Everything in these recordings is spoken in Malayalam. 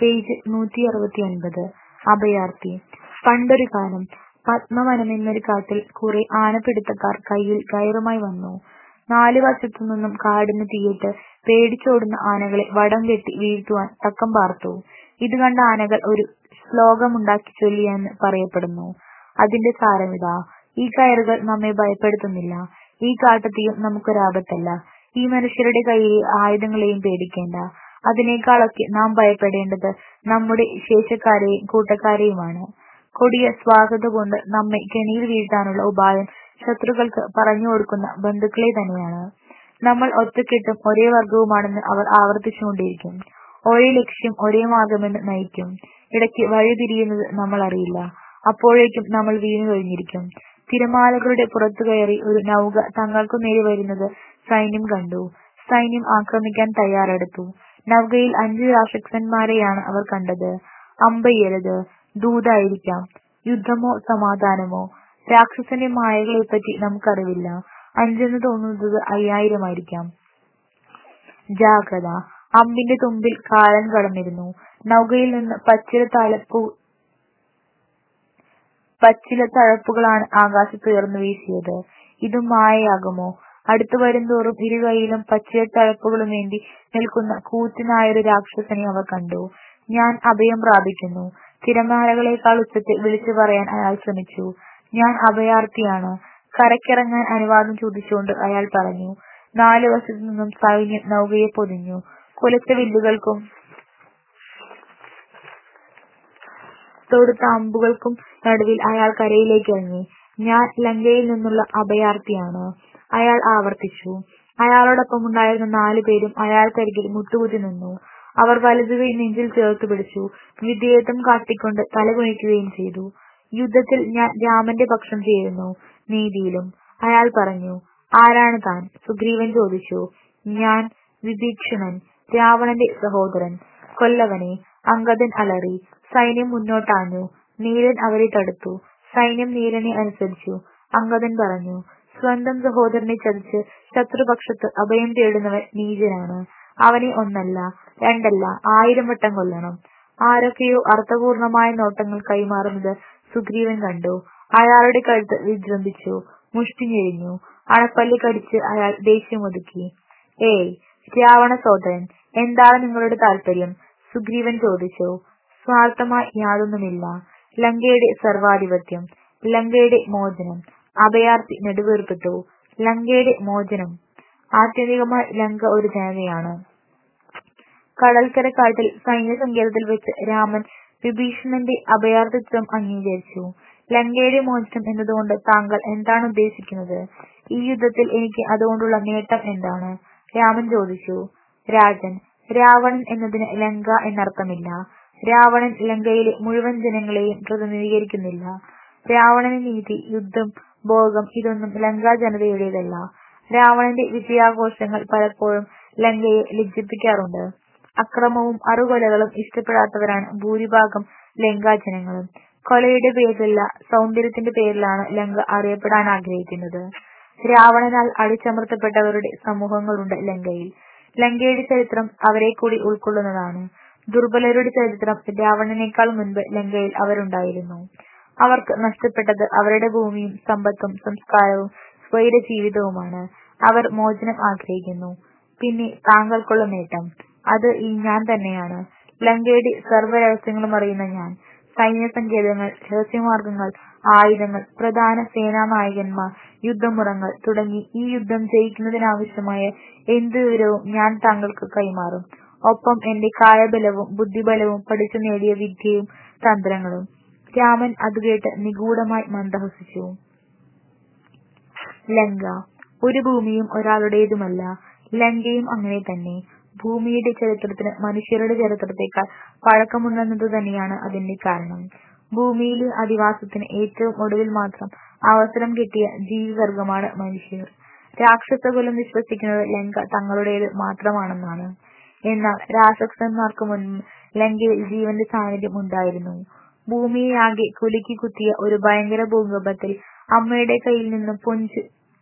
പേജ് നൂറ്റിയറുപത്തിയൊൻപത് അഭയാർത്ഥി പണ്ടൊരു കാലം പത്മവനമെന്നൊരു കാട്ടിൽ കുറെ ആനപ്പിടുത്തക്കാർ കയ്യിൽ കയറുമായി വന്നു. നാലു വശത്തുനിന്നും കാടിന് തീയിട്ട് പേടിച്ചോടുന്ന ആനകളെ വടംകെട്ടി വീഴ്ത്തുവാൻ തക്കം പാർത്തു. ഇതുകണ്ട ആനകൾ ഒരു ശ്ലോകമുണ്ടാക്കി ചൊല്ലിയെന്ന് പറയപ്പെടുന്നു. അതിന്റെ സാരമിതാ. ഈ കയറുകൾ നമ്മെ ഭയപ്പെടുത്തുന്നില്ല. ഈ കാട്ടുതീയും നമുക്കൊരാപത്തല്ല. ഈ മനുഷ്യരുടെ കയ്യിലെ ആയുധങ്ങളെയും പേടിക്കേണ്ട. അതിനേക്കാളൊക്കെ നാം ഭയപ്പെടേണ്ടത് നമ്മുടെ ശേഷക്കാരെയും കൂട്ടക്കാരെയുമാണ്. കൊടിയ സ്വാർത്ഥതകൊണ്ട് നമ്മെ കെണിയിൽ വീഴ്ത്താനുള്ള ഉപായം ശത്രുക്കൾക്ക് പറഞ്ഞുകൊടുക്കുന്ന ബന്ധുക്കളെ തന്നെയാണ്. നമ്മൾ ഒറ്റക്കെട്ടും ഒരേ വർഗവുമാണെന്ന് അവർ ആവർത്തിച്ചുകൊണ്ടിരിക്കും. ഒരേ ലക്ഷ്യം ഒരേ മാർഗമെന്ന് നയിക്കും. ഇടയ്ക്ക് വഴി തിരിയുന്നത് നമ്മളറിയില്ല. അപ്പോഴേക്കും നമ്മൾ വീണുകഴിഞ്ഞിരിക്കും. തിരമാലകളുടെ പുറത്തുകയറി ഒരു നൗക തങ്ങൾക്കുനേരെ വരുന്നത് സൈന്യം കണ്ടു. സൈന്യം ആക്രമിക്കാൻ തയ്യാറെടുത്തു. നൗകയിൽ അഞ്ചു രാക്ഷസന്മാരെയാണ് അവർ കണ്ടത്. അമ്പെയ്യരുത്. ദൂതായിരിക്കാം. യുദ്ധമോ സമാധാനമോ. രാക്ഷസന്റെ മായകളെപ്പറ്റി നമുക്കറിവില്ല. അഞ്ചെന്ന് തോന്നുന്നത് അയ്യായിരമായിരിക്കാം. ജാഗ്രത. അമ്പിന്റെ തുമ്പിൽ കാലൻ കടന്നിരുന്നു. നൗകയിൽനിന്ന് പച്ചിലത്തഴപ്പുകളാണ് ആകാശത്തുയർന്നു വീശിയത്. ഇതും മായയാകുമോ? അടുത്തു വരുന്തോറും ഇരുകൈയിലും പച്ചിലത്തഴപ്പുകളുമേന്തി നിൽക്കുന്ന കൂറ്റനായൊരു രാക്ഷസനെ അവർ കണ്ടു. ഞാൻ അഭയം പ്രാപിക്കുന്നു. തിരമാലകളേക്കാൾ ഉച്ചത്തിൽ വിളിച്ചുപറയാൻ അയാൾ ശ്രമിച്ചു. ഞാൻ അഭയാർത്ഥിയാണ്. കരയ്ക്കിറങ്ങാൻ അനുവാദം ചോദിച്ചുകൊണ്ട് അയാൾ പറഞ്ഞു. നാലു വശത്തുനിന്നും സൈന്യം നൗകയെ പൊതിഞ്ഞു. കുലച്ച വില്ലുകൾക്കും തൊടുത്ത അമ്പുകൾക്കും നടുവിൽ അയാൾ കരയിലേക്കിറങ്ങി. ഞാൻ ലങ്കയിൽ നിന്നുള്ള അഭയാർത്ഥിയാണ്. അയാൾ ആവർത്തിച്ചു. അയാളോടൊപ്പമുണ്ടായിരുന്ന നാലുപേരും അയാൾക്കരികിൽ മുട്ടുകുത്തി നിന്നു. അവർ വലതുകൈ നെഞ്ചിൽ ചേർത്തുപിടിച്ചു. വിധേയത്വം കാട്ടിക്കൊണ്ട് തലകുനിക്കുകയും ചെയ്തു. യുദ്ധത്തിൽ ഞാൻ രാമന്റെ പക്ഷം ചേരുന്നു. നീതിയിലും. അയാൾ പറഞ്ഞു. ആരാണ് താൻ? സുഗ്രീവൻ ചോദിച്ചു. ഞാൻ വിഭീഷണൻ, രാവണന്റെ സഹോദരൻ. കൊല്ലവനെ. അംഗദൻ അലറി. സൈന്യം മുന്നോട്ടാഞ്ഞു. നീലൻ അവരെ തടുത്തു. സൈന്യം നീലനെ അനുസരിച്ചു. അംഗദൻ പറഞ്ഞു. സ്വന്തം സഹോദരനെ ചതിച്ച് ശത്രുപക്ഷത്ത് അഭയം തേടുന്നവൻ നീചനാണ്. അവനെ ഒന്നല്ല രണ്ടല്ല ആയിരം വട്ടം കൊല്ലണം. ആരൊക്കെയോ അർത്ഥപൂർണമായ നോട്ടങ്ങൾ കൈമാറുന്നത് സുഗ്രീവൻ കണ്ടു. അയാളുടെ കഴുത്ത് വിജൃംഭിച്ചു. മുഷ്ടി ഞെരിഞ്ഞു. അണപ്പല്ല് കടിച്ച് അയാൾ ദേഷ്യമൊതുക്കി. ഏയ് രാവണസോദരൻ, എന്താണ് നിങ്ങളുടെ താൽപര്യം? സുഗ്രീവൻ ചോദിച്ചു. സ്വാർത്ഥമായി യാതൊന്നുമില്ല. ലങ്കയുടെ സർവാധിപത്യം. ലങ്കയുടെ മോചനം. അഭയാർത്ഥി നെടുവീർപ്പിട്ടു. ലങ്കയുടെ മോചനം. ആത്യന്തികമായി ലങ്ക ഒരു ജനതയാണ്. കടൽക്കരക്കാട്ടിൽ സൈന്യസങ്കേതത്തിൽ വെച്ച് രാമൻ വിഭീഷണന്റെ അഭയാർത്ഥിത്വം അംഗീകരിച്ചു. ലങ്കയുടെ മോചനം എന്നതുകൊണ്ട് താങ്കൾ എന്താണ് ഉദ്ദേശിക്കുന്നത്? ഈ യുദ്ധത്തിൽ എനിക്ക് അതുകൊണ്ടുള്ള നേട്ടം എന്താണ്? രാമൻ ചോദിച്ചു. രാജൻ, രാവണൻ എന്നതിന് ലങ്ക എന്നർത്ഥമില്ല. രാവണൻ ലങ്കയിലെ മുഴുവൻ ജനങ്ങളെയും പ്രതിനിധീകരിക്കുന്നില്ല. രാവണന് നീതി, യുദ്ധം, ഭോഗം ഇതൊന്നും ലങ്കാജനതയുടേതല്ല. രാവണന്റെ വിജയാഘോഷങ്ങൾ പലപ്പോഴും ലങ്കയെ ലജ്ജിപ്പിക്കാറുണ്ട്. അക്രമവും അറുകൊലകളും ഇഷ്ടപ്പെടാത്തവരാണ് ഭൂരിഭാഗം ലങ്കാജനങ്ങളും. കൊലയുടെ പേരിലല്ല സൗന്ദര്യത്തിന്റെ പേരിലാണ് ലങ്ക അറിയപ്പെടാനാഗ്രഹിക്കുന്നത്. രാവണനാൽ അടിച്ചമർത്തപ്പെട്ടവരുടെ സമൂഹങ്ങളുണ്ട് ലങ്കയിൽ. ലങ്കയുടെ ചരിത്രം അവരെക്കൂടി ഉൾക്കൊള്ളുന്നതാണ്. ദുർബലരുടെ ചരിത്രം രാവണനേക്കാൾ മുൻപ് ലങ്കയിൽ അവരുണ്ടായിരുന്നു. അവർക്ക് നഷ്ടപ്പെട്ടത് അവരുടെ ഭൂമിയും സമ്പത്തും സംസ്കാരവും സ്വൈരജീവിതവുമാണ്. അവർ മോചനം ആഗ്രഹിക്കുന്നു. പിന്നെ താങ്കൾക്കുള്ള നേട്ടം? അത് ഈ ഞാൻ തന്നെയാണ്. ലങ്കയുടെ സർവ്വരഹസ്യങ്ങളുമറിയുന്ന ഞാൻ. സൈന്യസങ്കേതങ്ങൾ, രഹസ്യമാർഗങ്ങൾ, ആയുധങ്ങൾ, പ്രധാന സേനാനായകന്മാർ, യുദ്ധമുറകൾ തുടങ്ങി ഈ യുദ്ധം ജയിക്കുന്നതിനാവശ്യമായ എന്തു വിവരവും ഞാൻ താങ്കൾക്ക് കൈമാറും. ഒപ്പം എന്റെ കായബലവും ബുദ്ധിബലവും പഠിച്ചു നേടിയ വിദ്യയും തന്ത്രങ്ങളും. രാമൻ അതുകേട്ട് നിഗൂഢമായി മന്ദഹസിച്ചു. ലങ്ക. ഒരു ഭൂമിയും ഒരാളുടേതുമല്ല. ലങ്കയും അങ്ങനെ തന്നെ. ഭൂമിയുടെ ചരിത്രത്തിന് മനുഷ്യരുടെ ചരിത്രത്തേക്കാൾ പഴക്കമുണ്ടെന്നതുതന്നെയാണ് അതിന്റെ കാരണം. ഭൂമിയിലെ അധിവാസത്തിന് ഏറ്റവും ഒടുവിൽ മാത്രം അവസരം കിട്ടിയ ജീവിവർഗമാണ് മനുഷ്യർ. രാക്ഷസകുലം വിശ്വസിക്കുന്നത് ലങ്ക തങ്ങളുടേത് മാത്രമാണെന്നാണ്. എന്നാൽ രാക്ഷസന്മാർക്കു മുൻപും ലങ്കയിൽ ജീവന്റെ സാന്നിധ്യം ഉണ്ടായിരുന്നു. ഭൂമിയെയാകെ കുലുക്കി കുത്തിയ ഒരു ഭയങ്കര ഭൂകമ്പത്തിൽ അമ്മയുടെ കൈയിൽ നിന്നും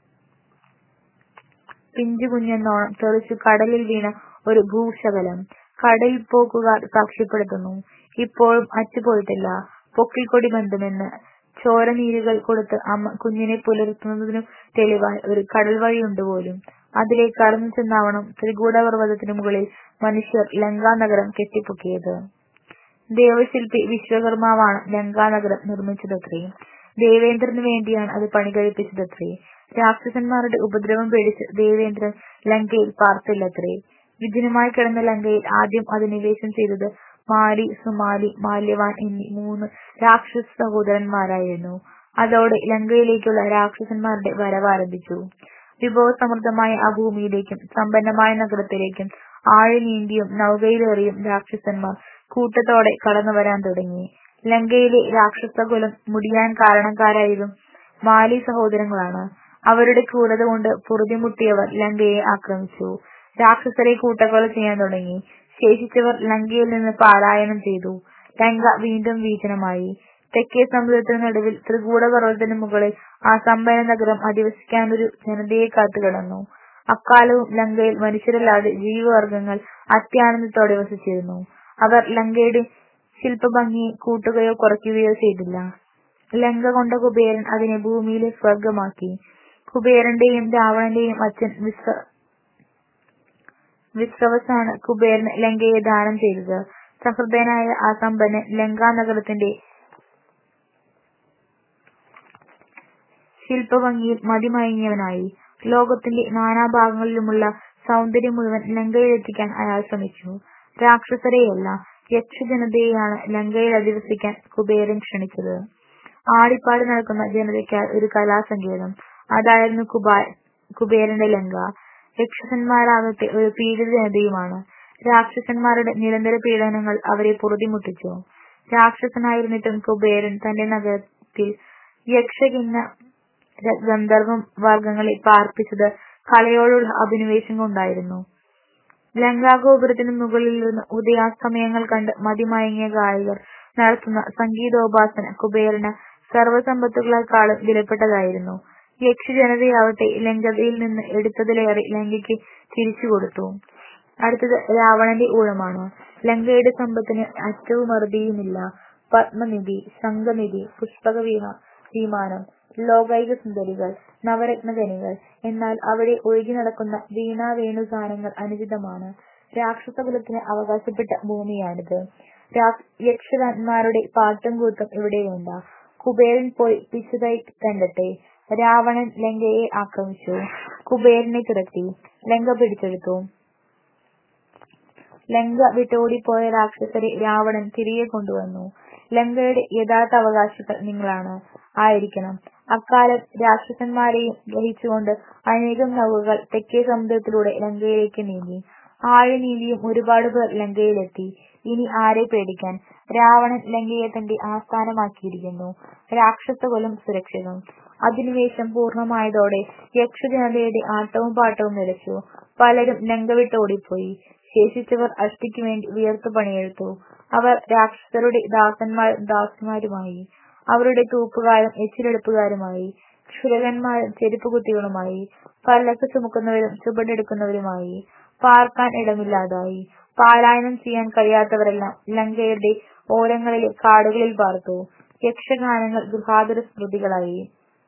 പിഞ്ചുകുഞ്ഞെന്നോണം തെറിച്ചു കടലിൽ വീണ ഒരു ഭൂശകലം. കടൽപോക്കുകാർ സാക്ഷ്യപ്പെടുത്തുന്നു. ഇപ്പോഴും അറ്റുപോയിട്ടില്ല പൊക്കിൾക്കൊടി ബന്ധമെന്ന്. ചോരനീരുകൾ കൊടുത്ത് അമ്മ കുഞ്ഞിനെ പുലർത്തുന്നതിനു തെളിവായി ഒരു കടൽവഴിയുണ്ടുപോലും. അതിലേക്ക് കടന്നുചെന്നാവണം ത്രികൂടപർവതത്തിനു മുകളിൽ മനുഷ്യർ ലങ്കാനഗരം കെട്ടിപ്പൊക്കിയത്. ദേവശില്പി വിശ്വകർമാവാണ് ലങ്കാനഗരം നിർമ്മിച്ചതത്രേ. ദേവേന്ദ്രനു വേണ്ടിയാണ് അത് പണികഴിപ്പിച്ചതത്രേ. രാക്ഷസന്മാരുടെ ഉപദ്രവം പേടിച്ച് ദേവേന്ദ്രൻ ലങ്കയിൽ പാർത്തില്ലത്രേ. വിജനമായി കിടന്ന ലങ്കയിൽ ആദ്യം അധിനിവേശം ചെയ്തത് മാലി, സുമാലി, മാല്യവാൻ എന്നീ മൂന്ന് രാക്ഷസസഹോദരന്മാരായിരുന്നു. അതോടെ ലങ്കയിലേക്കുള്ള രാക്ഷസന്മാരുടെ വരവാരംഭിച്ചു. വിഭവസമൃദ്ധമായ ആ ഭൂമിയിലേക്കും സമ്പന്നമായ നഗരത്തിലേക്കും ആഴിനീന്തിയും നൗകയിലേറിയും രാക്ഷസന്മാർ കൂട്ടത്തോടെ കടന്നുവരാൻ തുടങ്ങി. ലങ്കയിലെ രാക്ഷസകുലം മുടിയാൻ കാരണക്കാരായതും മാലി സഹോദരങ്ങളാണ്. അവരുടെ ക്രൂരതകൊണ്ട് പൊറുതിമുട്ടിയവർ ലങ്കയെ ആക്രമിച്ചു. രാക്ഷസരെ കൂട്ടക്കൊല ചെയ്യാൻ തുടങ്ങി. ശേഷിച്ചവർ ലങ്കയിൽ നിന്ന് പലായനം ചെയ്തു. ലങ്ക വീണ്ടും വിജനമായി. തെക്കേ സമുദ്രത്തിനു നടുവിൽ ത്രികൂടപർവതത്തിനു മുകളിൽ ആ സമ്പന്നനഗരം അധിവസിക്കാനൊരു ജനതയെ കാത്തുകിടന്നു. അക്കാലവും ലങ്കയിൽ മനുഷ്യരല്ലാതെ ജീവിവർഗങ്ങൾ അത്യാനന്ദത്തോടെ വസിച്ചിരുന്നു. അവർ ലങ്കയുടെ ശില്പഭംഗിയെ കൂട്ടുകയോ കുറയ്ക്കുകയോ ചെയ്തില്ല. ലങ്ക കൊണ്ട കുബേരൻ അതിനെ ഭൂമിയിലെ സ്വർഗമാക്കി. കുബേരന്റെയും രാവണന്റെയും അച്ഛൻ വിശ്രവസ്സാണ് കുബേരന് ലങ്കയെ ദാനം ചെയ്തത്. സഹൃദയനായ ആ സമ്പന്നൻ ലങ്കാനഗരത്തിന്റെ ശില്പഭംഗിയിൽ മതിമയങ്ങിയവനായി. ലോകത്തിന്റെ നാനാഭാഗങ്ങളിലുമുള്ള സൗന്ദര്യം മുഴുവൻ ലങ്കയിലെത്തിക്കാൻ അയാൾ ശ്രമിച്ചു. രാക്ഷസരെയല്ല, യക്ഷജനതയെയാണ് ലങ്കയിൽ അധിവസിക്കാൻ കുബേരൻ ക്ഷണിച്ചത്. ആടിപ്പാടി നടക്കുന്ന ജനതയ്ക്കായി ഒരു കലാസങ്കേതം. അതായിരുന്നു കുബേരന്റെ ലങ്ക. യക്ഷന്മാരാകട്ടെ ഒരു പീഡിത ജനതയുമാണ്. രാക്ഷസന്മാരുടെ നിരന്തര പീഡനങ്ങൾ അവരെ പൊറുതിമുട്ടിച്ചു. രാക്ഷസനായിരുന്നിട്ടും കുബേരൻ തന്റെ നഗരത്തിൽ യക്ഷ, കിന്നര, ഗന്ധർവ വർഗങ്ങളെ പാർപ്പിച്ചത് കലയോടുള്ള അഭിനിവേശം കൊണ്ടായിരുന്നു. ലങ്കാഗോപുരത്തിനു മുകളിലിരുന്ന് ഉദയാസ്തമയങ്ങൾ കണ്ട് മതിമയങ്ങിയ ഗായകർ നടത്തുന്ന സംഗീതോപാസന കുബേരന് സർവസമ്പത്തുകളെക്കാളും വിലപ്പെട്ടതായിരുന്നു. യക്ഷജനതയാവട്ടെ ലങ്കയിൽ നിന്ന് എടുത്തതിലേറെ ലങ്കയ്ക്ക് തിരിച്ചുകൊടുത്തു. അടുത്തത് രാവണന്റെ ഊഴമാണ്. ലങ്കയുടെ സമ്പത്തിന് അറ്റവുമറുതിയുമില്ല. പദ്മനിധി, ശംഖനിധി, പുഷ്പകവിമാനം, ലോകൈകസുന്ദരികൾ, നവരത്നഖനികൾ. എന്നാൽ അവിടെ ഒഴുകിനടക്കുന്ന വീണാവേണുഗാനങ്ങൾ അനുചിതമാണ്. രാക്ഷസകുലത്തിന് അവകാശപ്പെട്ട ഭൂമിയാണിത്. യക്ഷന്മാരുടെ പാട്ടും കൂത്തും ഇവിടെ വേണ്ട. കുബേരൻ പോയി പിച്ചുതൈ തെണ്ടട്ടെ. രാവണൻ ലങ്കയെ ആക്രമിച്ചു. കുബേരനെ തുരത്തി. ലങ്ക പിടിച്ചെടുത്തു. ലങ്ക വിട്ടോടിപ്പോയ രാക്ഷസരെ രാവണൻ തിരികെ കൊണ്ടുവന്നു. ലങ്കയുടെ യഥാർത്ഥ അവകാശികൾ നിങ്ങളാണ്, ആയിരിക്കണം. അക്കാലം രാക്ഷസന്മാരെയും വഹിച്ചുകൊണ്ട് അനേകം നൗകകൾ തെക്കേ സമുദ്രത്തിലൂടെ ലങ്കയിലേക്ക് നീങ്ങി. ആഴിനീന്തിയും ഒരുപാട് പേർ ലങ്കയിലെത്തി. ഇനി ആരെ പേടിക്കാൻ. രാവണൻ ലങ്കയെ തന്റെ ആസ്ഥാനമാക്കിയിരിക്കുന്നു. രാക്ഷസകുലം സുരക്ഷിതം. അധിനിവേശം പൂർണ്ണമായതോടെ യക്ഷജനതയുടെ ആട്ടവും പാട്ടവും നിലച്ചു. പലരും ലങ്ക വിട്ട് ഓടിപ്പോയി. ശേഷിച്ചവർ അഷ്ടിക്കുവേണ്ടി വിയർത്തു പണിയെടുത്തു. അവർ രാക്ഷസരുടെ ദാസന്മാരും ദാസിമാരുമായി. അവരുടെ തൂപ്പുകാരും എച്ചിലെടുപ്പുകാരുമായി. ക്ഷുരകന്മാരും ചെരുപ്പുകുത്തികളുമായി. പല്ലക്ക് ചുമക്കുന്നവരും ചുവടെടുക്കുന്നവരുമായി. പാർക്കാൻ ഇടമില്ലാതായി. പലായനം ചെയ്യാൻ കഴിയാത്തവരെല്ലാം ലങ്കയുടെ ഓരങ്ങളിലെ കാടുകളിൽ പാർത്തു. യക്ഷഗാനങ്ങൾ ഗൃഹാതുര സ്മൃതികളായി.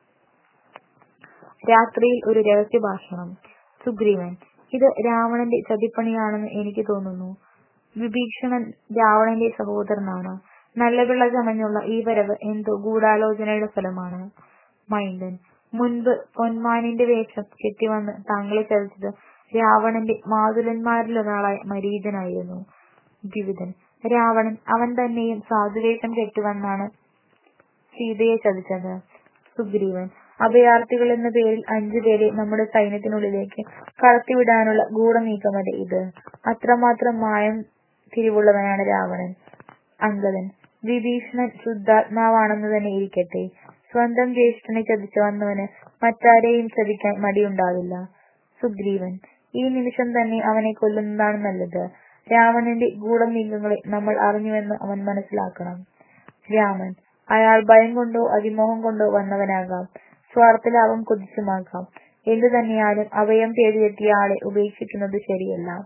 രാത്രിയിൽ ഒരു രഹസ്യഭാഷണം. സുഗ്രീവൻ ഇത് രാവണന്റെ ചതിപ്പണിയാണെന്ന് എനിക്ക് തോന്നുന്നു. വിഭീഷണൻ രാവണന്റെ സഹോദരനാണ്. നല്ലപിള്ള ചമഞ്ഞുള്ള ഈ വരവ് എന്തോ ഗൂഢാലോചനയുടെ ഫലമാണ്. മൈന്ദൻ മുൻപ് പൊന്മാനിന്റെ വേഷം കെട്ടിവന്ന് താങ്കളെ ചതിച്ചത് രാവണന്റെ മാതുലന്മാരിലൊരാളായ മരീചനായിരുന്നു. ദ്വിവിധൻ രാവണൻ അവൻ തന്നെയും സാധുവേഷം കെട്ടിവന്നാണ് സീതയെ ചതിച്ചത്. സുഗ്രീവൻ അഭയാർത്ഥികളെന്ന പേരിൽ അഞ്ചുപേരെ നമ്മുടെ സൈന്യത്തിനുള്ളിലേക്ക് കടത്തിവിടാനുള്ള ഗൂഢനീക്കമല്ലേ ഇത്. അത്രമാത്രം മായം തിരിവുള്ളവനാണ് രാവണൻ. അംഗദൻ വിഭീഷണൻ ശുദ്ധാത്മാവാണെന്നു തന്നെ ഇരിക്കട്ടെ. സ്വന്തം ജ്യേഷ്ഠനെ ചതിച്ചു വന്നവന് മറ്റാരെയും ചതിക്കാൻ മടിയുണ്ടാവില്ല. സുഗ്രീവൻ ഈ നിമിഷം തന്നെ അവനെ കൊല്ലുന്നതാണ് നല്ലത്. രാവണന്റെ ഗൂഢനീക്കങ്ങളെ നമ്മൾ അറിഞ്ഞുവെന്ന് അവൻ മനസ്സിലാക്കണം. രാമൻ അയാൾ ഭയം കൊണ്ടോ അതിമോഹം കൊണ്ടോ വന്നവനാകാം. സ്വാർത്ഥലാഭം കൊതിച്ചുമാകാം. എന്തുതന്നെയായാലും അഭയം തേടിയെത്തിയ ആളെ ഉപേക്ഷിക്കുന്നത് ശരിയല്ല.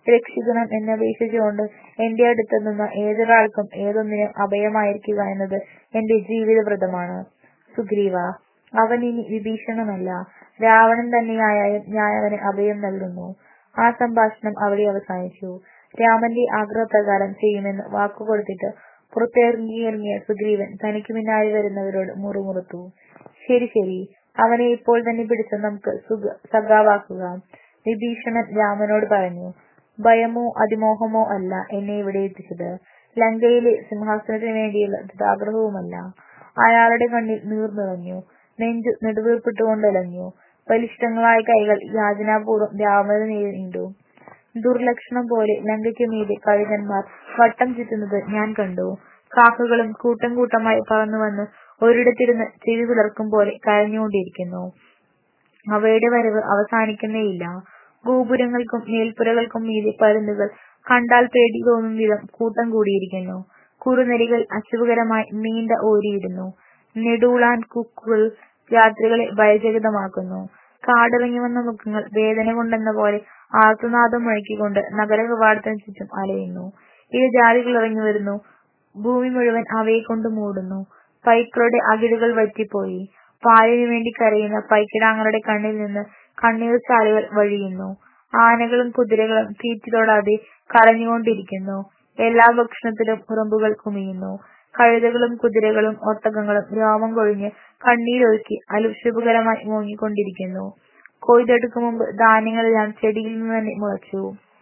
രക്ഷിക്കണം എന്നപേക്ഷിച്ചുകൊണ്ട് എന്റെ അടുത്തെത്തുന്ന ഏതൊരാൾക്കും ഏതൊന്നിനും അഭയമായിരിക്കുക എന്നത് എന്റെ ജീവിതവ്രതമാണ്. സുഗ്രീവാ, അവൻ ഇനി വിഭീഷണനല്ല, രാവണൻ തന്നെയായാലും ഞാനവന് അഭയം നൽകുന്നു. ആ സംഭാഷണം അവിടെ അവസാനിച്ചു. രാമന്റെ ആഗ്രഹപ്രകാരം ചെയ്യുമെന്ന് വാക്കുകൊടുത്തിട്ട് പുറത്തിറങ്ങിയ സുഗ്രീവൻ തനിക്കു പിന്നാലെ വരുന്നവരോട് മുറുമുറുത്തു. ശരി ശരി, അവനെ ഇപ്പോൾ തന്നെ പിടിച്ച് നമുക്ക് സഖാവാക്കുക. വിഭീഷണൻ രാമനോട് പറഞ്ഞു. ഭയമോ അതിമോഹമോ അല്ല എന്നെ ഇവിടെ എത്തിച്ചത്. ലങ്കയിലെ സിംഹാസനത്തിനു വേണ്ടിയുള്ള ദൃഢാഗ്രഹവുമല്ല. അയാളുടെ കണ്ണിൽ നീർ നിറഞ്ഞു. നെഞ്ചു നെടുവീർപ്പിട്ടുകൊണ്ടലഞ്ഞു. ബലിഷ്ഠങ്ങളായ കൈകൾ യാചനാപൂർവം രാമനു നേരെ നീണ്ടു. ദുർലക്ഷണം പോലെ ലങ്കയ്ക്കു മീതെ കഴുകന്മാർ വട്ടം ചുറ്റുന്നത് ഞാൻ കണ്ടു. കാക്കകളും കൂട്ടം കൂട്ടമായി പറന്നുവന്ന് ഒരിടത്തിരുന്ന് ചെവി പിളർക്കും പോലെ കരഞ്ഞുകൊണ്ടിരിക്കുന്നു. അവയുടെ വരവ് അവസാനിക്കുന്നേയില്ല. ഗോപുരങ്ങൾക്കും മേൽപ്പുരകൾക്കും മീതെ പരുന്തുകൾ കണ്ടാൽ പേടി തോന്നും വിധം കൂട്ടം കൂടിയിരിക്കുന്നു. കുറുനരികൾ അശുഭകരമായി നീണ്ട ഓരിയിടുന്നു. നെടൂളാൻ കൊക്കുകൾ രാത്രികളെ ഭയചകിതമാക്കുന്നു. കാടിറങ്ങി വന്ന മൃഗങ്ങൾ വേദന കൊണ്ടെന്നപോലെ ആർത്തനാദം മുഴക്കിക്കൊണ്ട് നഗരകവാടത്തിനു ചുറ്റും അലയുന്നു. ഇഴജാതികൾ ഇറങ്ങിവരുന്നു. ഭൂമി മുഴുവൻ അവയെക്കൊണ്ട് മൂടുന്നു. പൈക്കളുടെ അകിടുകൾ വറ്റിപ്പോയി. പാലിനു വേണ്ടി കരയുന്ന പൈക്കിടാങ്ങളുടെ കണ്ണിൽ നിന്ന് കണ്ണീർച്ചാലുകൾ വഴിയുന്നു. ആനകളും കുതിരകളും തീറ്റി തൊടാതെ കരഞ്ഞുകൊണ്ടിരിക്കുന്നു. എല്ലാ ഭക്ഷണത്തിലും ഉറുമ്പുകൾ കുമിയുന്നു. കഴുതകളും കുതിരകളും ഒട്ടകങ്ങളും രോമം കൊഴിഞ്ഞ് കണ്ണീരൊഴുക്കി അശുഭകരമായി മൂങ്ങിക്കൊണ്ടിരിക്കുന്നു. കൊയ്തെടുക്കും മുമ്പ് ധാന്യങ്ങളെല്ലാം ചെടിയിൽ നിന്ന് തന്നെ മുളച്ചു.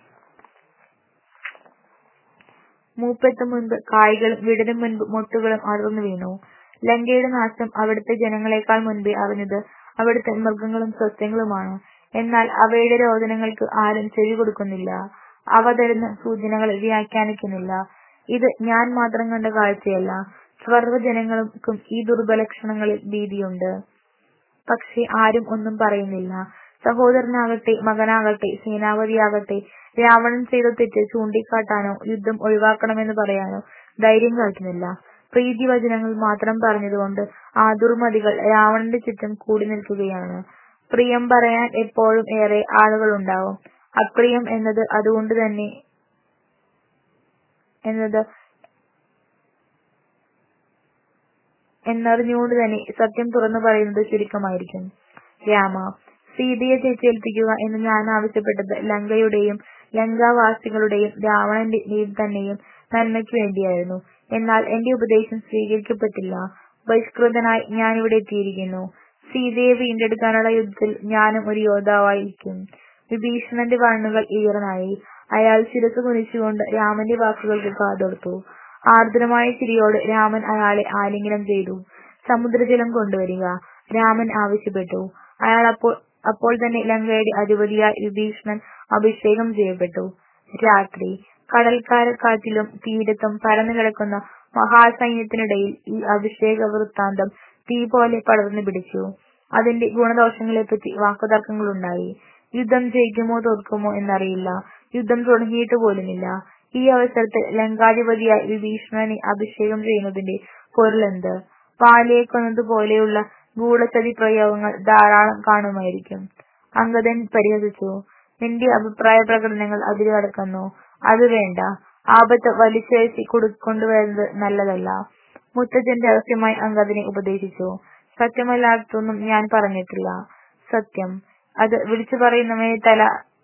മൂപ്പെത്തും മുൻപ് കായ്കളും വിടരും മുൻപ് മൊട്ടുകളും അടർന്നു വീണു. ലങ്കയുടെ നാശം അവിടത്തെ ജനങ്ങളെക്കാൾ മുൻപേ അറിഞ്ഞത് അവിടത്തെ മൃഗങ്ങളും സസ്യങ്ങളുമാണ്. എന്നാൽ അവയുടെ രോദനങ്ങൾക്ക് ആരും ചെവികൊടുക്കുന്നില്ല. അവ തരുന്ന സൂചനകളെ വ്യാഖ്യാനിക്കുന്നില്ല. ഇത് ഞാൻ മാത്രം കണ്ട കാഴ്ചയല്ല. സർവ്വജനങ്ങൾക്കും ഈ ദുർലക്ഷണങ്ങളിൽ ഭീതിയുണ്ട്. പക്ഷേ ആരും ഒന്നും പറയുന്നില്ല. സഹോദരനാകട്ടെ മകനാകട്ടെ സേനാപതിയാകട്ടെ രാവണൻ ചെയ്ത തെറ്റ് ചൂണ്ടിക്കാട്ടാനോ യുദ്ധം ഒഴിവാക്കണമെന്ന് പറയാനോ ധൈര്യം കാട്ടുന്നില്ല. പ്രീതിവചനങ്ങൾ മാത്രം പറഞ്ഞുകൊണ്ട് ആ ദുർമതികൾ രാവണന്റെ ചുറ്റും കൂടിനിൽക്കുകയാണ്. പ്രിയം പറയാൻ എപ്പോഴും ഏറെ ആളുകളുണ്ടാവും. അപ്രിയം എന്നത് എന്നറിഞ്ഞുകൊണ്ടുതന്നെ സത്യം തുറന്നു പറയുന്നത് ചുരുക്കമായിരിക്കും. രാമാ, സീതയെ തിരിച്ചേൽപ്പിക്കുക എന്ന് ഞാൻ ആവശ്യപ്പെട്ടത് ലങ്കയുടെയും ലങ്കാവാസികളുടെയും രാവണന്റെയും തന്നെയും നന്മയ്ക്കു വേണ്ടിയായിരുന്നു. എന്നാൽ എന്റെ ഉപദേശം സ്വീകരിക്കപ്പെട്ടില്ല. ബഹിഷ്കൃതനായി ഞാനിവിടെ എത്തിയിരിക്കുന്നു. സീതയെ വീണ്ടെടുക്കാനുള്ള യുദ്ധത്തിൽ ഞാനും ഒരു യോദ്ധാവായിരിക്കും. വിഭീഷണന്റെ കണ്ണുകൾ ഈറനായി. അയാൾ ശിരസ്സ് കുനിച്ചുകൊണ്ട് രാമന്റെ വാക്കുകൾക്ക് കാതോർത്തു. ആർദ്രമായ ചിരിയോടെ രാമൻ അയാളെ ആലിംഗനം ചെയ്തു. സമുദ്രജലം കൊണ്ടുവരിക, രാമൻ ആവശ്യപ്പെട്ടു. അപ്പോൾ തന്നെ ലങ്കയുടെ അധിപതിയായി വിഭീഷണൻ അഭിഷേകം ചെയ്യപ്പെട്ടു. രാത്രി. കടൽക്കാറ്റിലും തീരത്തും പരന്നുകിടക്കുന്ന മഹാസൈന്യത്തിനിടയിൽ ഈ അഭിഷേകവൃത്താന്തം തീപോലെ പടർന്നു പിടിച്ചു. അതിന്റെ ഗുണദോഷങ്ങളെപ്പറ്റി വാക്കുതർക്കങ്ങളുണ്ടായി. യുദ്ധം ജയിക്കുമോ തോൽക്കുമോ എന്നറിയില്ല. യുദ്ധം തുടങ്ങിയിട്ടുപോലുമില്ല. ഈ അവസരത്തിൽ ലങ്കാധിപതിയായി വിഭീഷണനെ അഭിഷേകം ചെയ്യുന്നതിന്റെ പൊരുളെന്ത്? വാലിയെ കൊന്നതുപോലെയുള്ള ഗൂഢചതിപ്രയോഗങ്ങൾ ധാരാളം കാണുമായിരിക്കും. അംഗദൻ പരിഹസിച്ചു. നിന്റെ അഭിപ്രായപ്രകടനങ്ങൾ അതിരുകടക്കുന്നു. അത് വേണ്ട. ആപത്ത് വലിച്ചിഴച്ച് കൊണ്ടുവരുന്നത് നല്ലതല്ല. മുത്തച്ഛൻ രഹസ്യമായി അംഗദനെ ഉപദേശിച്ചു. സത്യമല്ലാത്തതൊന്നും ഞാൻ പറഞ്ഞിട്ടില്ല. സത്യം. അത് വിളിച്ചുപറയുന്നവന്റെ തല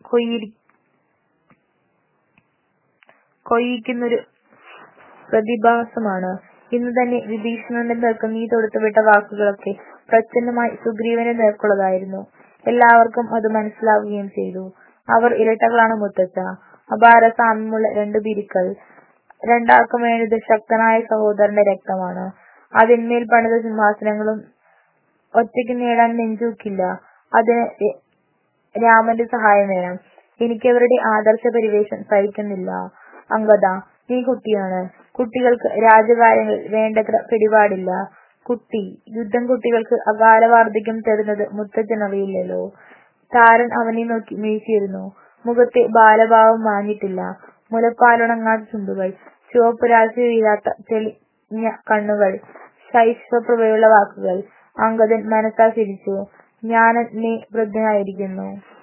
കൊയ്യിക്കുന്നൊരു പ്രതിഭാസമാണ്. ഇന്നു തന്നെ വിഭീഷണന്റെ നേർക്ക് നീ തൊടുത്തുവിട്ട വാക്കുകളൊക്കെ പ്രച്ഛന്നമായി സുഗ്രീവന്റെ നേർക്കുള്ളതായിരുന്നു. എല്ലാവർക്കും അത് മനസ്സിലാകുകയും ചെയ്തു. അവർ ഇരട്ടകളാണ് മുത്തച്ഛാ. അപാര സാമ്യമുള്ള രണ്ടു ഭീരുക്കൾ. രണ്ടാൾക്കും വേണ്ടത് ശക്തനായ സഹോദരന്റെ രക്തമാണ്. അതിന്മേൽ പണിത സിംഹാസനങ്ങളും ഒറ്റയ്ക്ക് നേടാൻ നെഞ്ചൂക്കില്ല. അതിന് രാമന്റെ സഹായം വേണം. എനിക്കവരുടെ ആദർശപരിവേഷം സഹിക്കുന്നില്ല. അംഗദാ, നീ കുട്ടിയാണ്. കുട്ടികൾക്ക് രാജ്യകാര്യങ്ങളിൽ വേണ്ടത്ര പിടിപാടില്ല. കുട്ടി. യുദ്ധം കുട്ടികൾക്ക് അകാല വാർദ്ധക്യം തരുന്നത് മുത്തച്ഛൻ അറിയില്ലല്ലോ. താരൻ അവനെ നോക്കി മിഴിച്ചിരുന്നു. മുഖത്തെ ബാലഭാവം മാഞ്ഞിട്ടില്ല. മുലപ്പാലുണങ്ങാത്ത ചുണ്ടുകൾ. ചുവപ്പുരാശി വീഴാത്ത തെളിഞ്ഞ കണ്ണുകൾ. ശൈശവപ്രഭയുള്ള വാക്കുകൾ. അംഗദൻ മനസ്സാ ചിരിച്ചു. ഞാനന്നേ വൃദ്ധനായിരിക്കുന്നു.